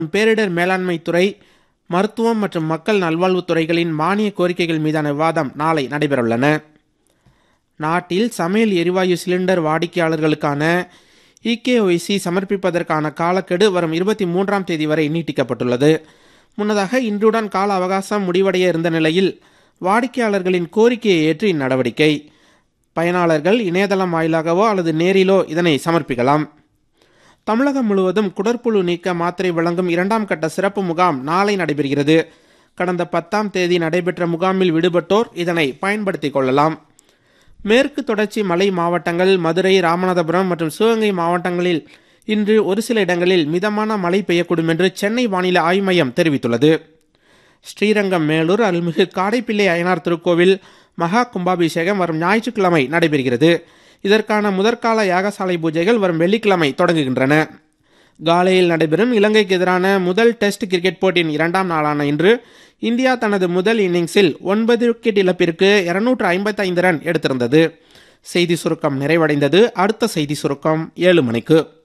பேரிடர் மேலாண்மை துறை மருத்துவம் மற்றும் மக்கள் நல்வாழ்வுத் துறைகளின் மானிய கோரிக்கைகள் மீதான விவாதம் நாளை நடைபெறவுள்ளன நாட்டில் சமையல் எரிவாயு சிலிண்டர் வாடிக்கையாளர்களுக்கான இகேஒய்சி சமர்ப்பிப்பதற்கான காலக்கெடு வரும் இருபத்தி மூன்றாம் தேதி வரை நீட்டிக்கப்பட்டுள்ளது முன்னதாக இன்றுடன் கால அவகாசம் முடிவடைய இருந்த நிலையில் வாடிக்கையாளர்களின் கோரிக்கையை ஏற்று இந்நடவடிக்கை பயனாளர்கள் இணையதளம் வாயிலாகவோ அல்லது நேரிலோ இதனை சமர்ப்பிக்கலாம் தமிழகம் முழுவதும் குடற்புழு நீக்க மாத்திரை வழங்கும் இரண்டாம் கட்ட சிறப்பு முகாம் நாளை நடைபெறுகிறது கடந்த பத்தாம் தேதி நடைபெற்ற முகாமில் விடுபட்டோர் இதனை பயன்படுத்திக் கொள்ளலாம் மேற்கு தொடர்ச்சி மலை மாவட்டங்கள் மதுரை ராமநாதபுரம் மற்றும் சிவகங்கை மாவட்டங்களில் இன்று ஒரு சில இடங்களில் மிதமான மழை பெய்யக்கூடும் என்று சென்னை வானிலை ஆய்வு மையம் தெரிவித்துள்ளது ஸ்ரீரங்கம் மேலூர் அருள்மிகு காடைப்பிள்ளை அய்யனார் திருக்கோவில் மகா கும்பாபிஷேகம் வரும் ஞாயிற்றுக்கிழமை நடைபெறுகிறது இதற்கான முதற்கால யாகசாலை பூஜைகள் வரும் வெள்ளிக்கிழமை தொடங்குகின்றன காலையில் நடைபெறும் இலங்கைக்கு எதிரான முதல் டெஸ்ட் கிரிக்கெட் போட்டியின் இரண்டாம் நாளான இன்று இந்தியா தனது முதல் இன்னிங்ஸில் ஒன்பது விக்கெட் இழப்பிற்கு இருநூற்று ஐம்பத்தி ஐந்து ரன் எடுத்திருந்தது செய்தி சுருக்கம் நிறைவடைந்தது அடுத்த செய்தி சுருக்கம் ஏழு மணிக்கு